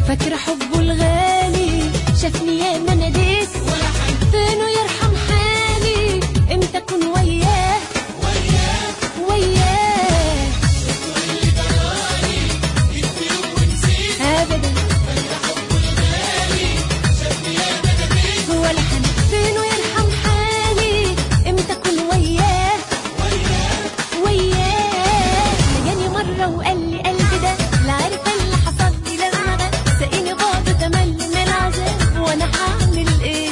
فاكرة حبه الغالي شافني يا ما ناديت فينه يرحم حالي امتى اكون وياه وياه ابدا ولا حد فينه يرحم حالي امتى اكون وياه وياه جاني مرة وقال لي قلبي ده لا عارف اللي حصل لي لما ده سقيني بعض تملي من العذاب وانا هعمل ايه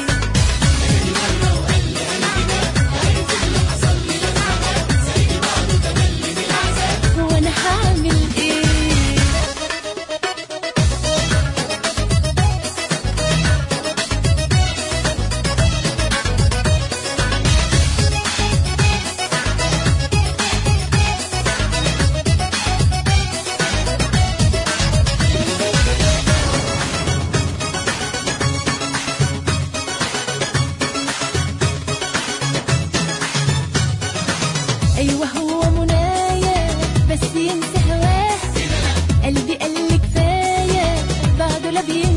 وانا هعمل ايه ايوه هو منايا بس ينسى هواه قلبي قال لي كفايه بعده لا بينسى